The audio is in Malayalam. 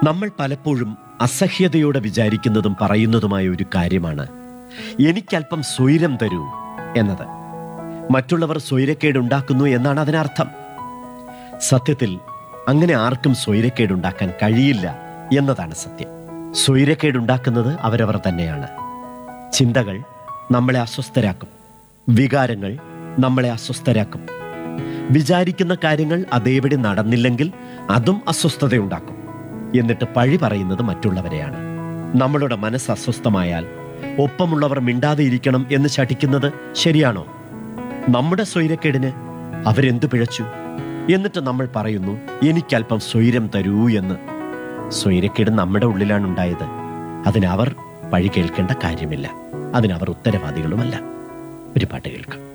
നമ്മൾ പലപ്പോഴും അസഹ്യതയോടെ വിചാരിക്കുന്നതും പറയുന്നതുമായ ഒരു കാര്യമാണ് എനിക്കല്പം സ്വൈരം തരൂ എന്നത് മറ്റുള്ളവർ സ്വൈരക്കേടുണ്ടാക്കുന്നു എന്നാണ് അതിനർത്ഥം സത്യത്തിൽ അങ്ങനെ ആർക്കും സ്വൈരക്കേടുണ്ടാക്കാൻ കഴിയില്ല എന്നതാണ് സത്യം സ്വൈരക്കേടുണ്ടാക്കുന്നത് അവരവർ തന്നെയാണ് ചിന്തകൾ നമ്മളെ അസ്വസ്ഥരാക്കും വികാരങ്ങൾ നമ്മളെ അസ്വസ്ഥരാക്കും വിചാരിക്കുന്ന കാര്യങ്ങൾ അതേപടി നടന്നില്ലെങ്കിൽ അതും അസ്വസ്ഥതയുണ്ടാക്കും എന്നിട്ട് പഴി പറയുന്നത് മറ്റുള്ളവരെയാണ് നമ്മളുടെ മനസ്സ് അസ്വസ്ഥമായാൽ ഒപ്പമുള്ളവർ മിണ്ടാതെ ഇരിക്കണം എന്ന് ശഠിക്കുന്നത് ശരിയാണോ നമ്മുടെ സ്വൈരക്കേടിന് അവരെന്തു പിഴച്ചു എന്നിട്ട് നമ്മൾ പറയുന്നു എനിക്കല്പം സ്വൈരം തരൂ എന്ന് സ്വൈരക്കേട് നമ്മുടെ ഉള്ളിലാണ് ഉണ്ടായത് അതിനവർ പഴി കേൾക്കേണ്ട കാര്യമില്ല അതിനവർ ഉത്തരവാദികളുമല്ല ഒരു പാട്ട് കേൾക്കാം